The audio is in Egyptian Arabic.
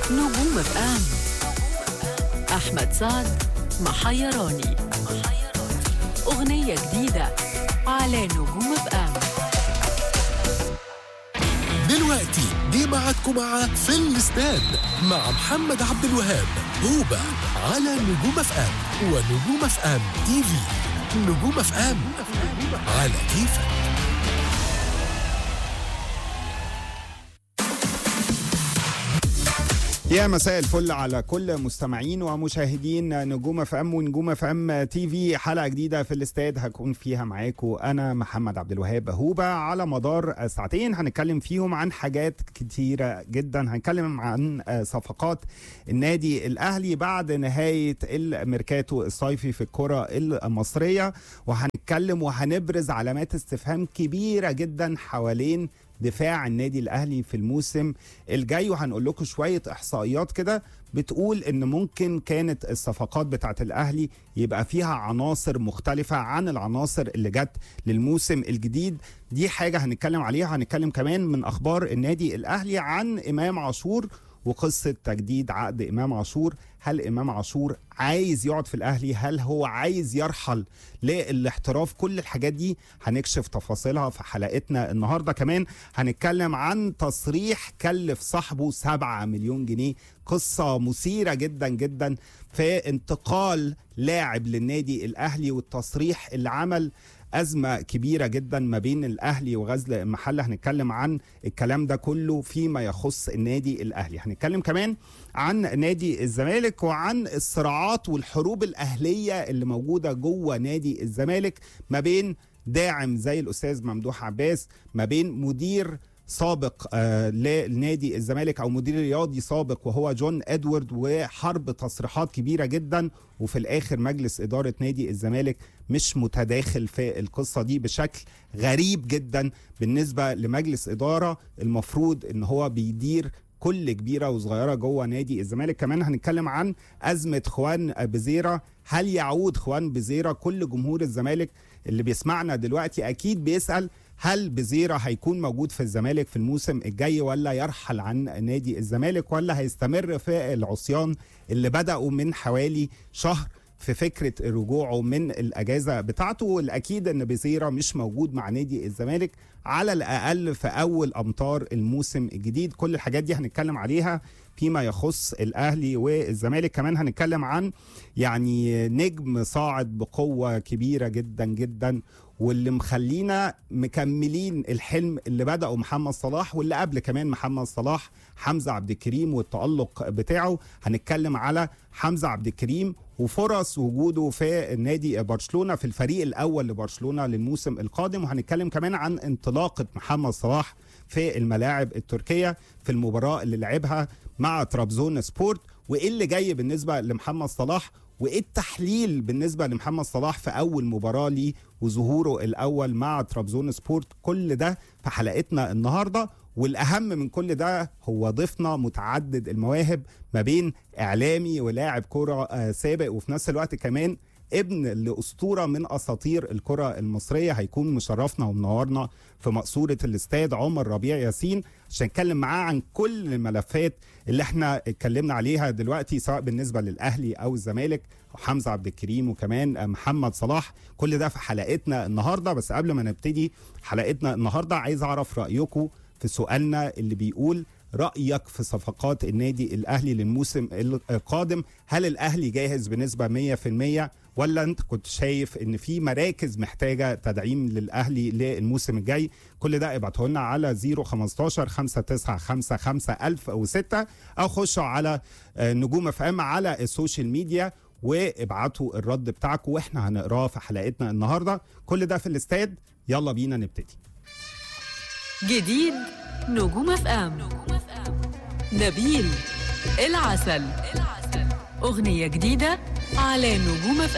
نجوم اف ام احمد سعد محيراني اغنيه جديده على نجوم اف ام دلوقتي جه ميعادكم مع في الاستاد مع محمد عبد الوهاب هوبا على نجوم اف ام ونجوم اف ام تي في نجوم اف ام على كيفك يا مساء الفل على كل مستمعين ومشاهدين نجوم اف ام ونجوم اف ام تي في حلقه جديده في الاستاد هكون فيها معاكم انا محمد عبد الوهاب هوبا على مدار ساعتين هنتكلم فيهم عن حاجات كتيره جدا هنتكلم عن صفقات النادي الاهلي بعد نهايه الميركاتو الصيفي في الكره المصريه وهنتكلم وهنبرز علامات استفهام كبيره جدا حوالين دفاع النادي الاهلي في الموسم الجاي وهنقول لكم شويه احصائيات كده بتقول ان ممكن كانت الصفقات بتاعت الاهلي يبقى فيها عناصر مختلفه عن العناصر اللي جت للموسم الجديد دي حاجه هنتكلم عليها هنتكلم كمان من اخبار النادي الاهلي عن امام عاشور وقصه تجديد عقد امام عاشور هل امام عاشور عايز يقعد في الاهلي هل هو عايز يرحل للاحتراف كل الحاجات دي هنكشف تفاصيلها في حلقتنا النهارده كمان هنتكلم عن تصريح كلف صاحبه 7 مليون جنيه قصه مثيره جدا جدا في انتقال لاعب للنادي الاهلي والتصريح اللي عمل أزمة كبيرة جدا ما بين الأهلي وغزل المحلة هنتكلم عن الكلام ده كله فيما يخص النادي الأهلي هنتكلم كمان عن نادي الزمالك وعن الصراعات والحروب الأهلية اللي موجودة جوه نادي الزمالك ما بين داعم زي الأستاذ ممدوح عباس ما بين مدير سابق آه لنادي الزمالك او مدير رياضي سابق وهو جون ادوارد وحرب تصريحات كبيره جدا وفي الاخر مجلس اداره نادي الزمالك مش متداخل في القصه دي بشكل غريب جدا بالنسبه لمجلس اداره المفروض ان هو بيدير كل كبيره وصغيره جوه نادي الزمالك كمان هنتكلم عن ازمه خوان بزيره هل يعود خوان بزيره كل جمهور الزمالك اللي بيسمعنا دلوقتي اكيد بيسال هل بزيرة هيكون موجود في الزمالك في الموسم الجاي ولا يرحل عن نادي الزمالك ولا هيستمر في العصيان اللي بدأوا من حوالي شهر في فكرة رجوعه من الأجازة بتاعته والأكيد أن بزيرة مش موجود مع نادي الزمالك على الأقل في أول أمطار الموسم الجديد كل الحاجات دي هنتكلم عليها فيما يخص الأهلي والزمالك كمان هنتكلم عن يعني نجم صاعد بقوة كبيرة جدا جدا واللي مخلينا مكملين الحلم اللي بدأه محمد صلاح واللي قبل كمان محمد صلاح حمزة عبد الكريم والتألق بتاعه هنتكلم على حمزة عبد الكريم وفرص وجوده في نادي برشلونة في الفريق الأول لبرشلونة للموسم القادم وهنتكلم كمان عن انطلاقة محمد صلاح في الملاعب التركية في المباراة اللي لعبها مع ترابزون سبورت وإيه اللي جاي بالنسبة لمحمد صلاح وايه التحليل بالنسبه لمحمد صلاح في اول مباراه ليه وظهوره الاول مع ترابزون سبورت كل ده في حلقتنا النهارده والاهم من كل ده هو ضيفنا متعدد المواهب ما بين اعلامي ولاعب كره سابق وفي نفس الوقت كمان ابن لاسطوره من اساطير الكره المصريه هيكون مشرفنا ومنورنا في مقصوره الاستاد عمر ربيع ياسين عشان نتكلم معاه عن كل الملفات اللي احنا اتكلمنا عليها دلوقتي سواء بالنسبه للاهلي او الزمالك وحمزه عبد الكريم وكمان محمد صلاح كل ده في حلقتنا النهارده بس قبل ما نبتدي حلقتنا النهارده عايز اعرف رايكم في سؤالنا اللي بيقول رأيك في صفقات النادي الأهلي للموسم القادم هل الأهلي جاهز بنسبة 100% ولا أنت كنت شايف أن في مراكز محتاجة تدعيم للأهلي للموسم الجاي كل ده ابعته لنا على 015 5955 1006 أو خشوا على نجوم اف ام على السوشيال ميديا وابعتوا الرد بتاعكم واحنا هنقراه في حلقتنا النهارده كل ده في الاستاد يلا بينا نبتدي جديد نجوم اف ام نبيل العسل أغنية جديدة على نجوم اف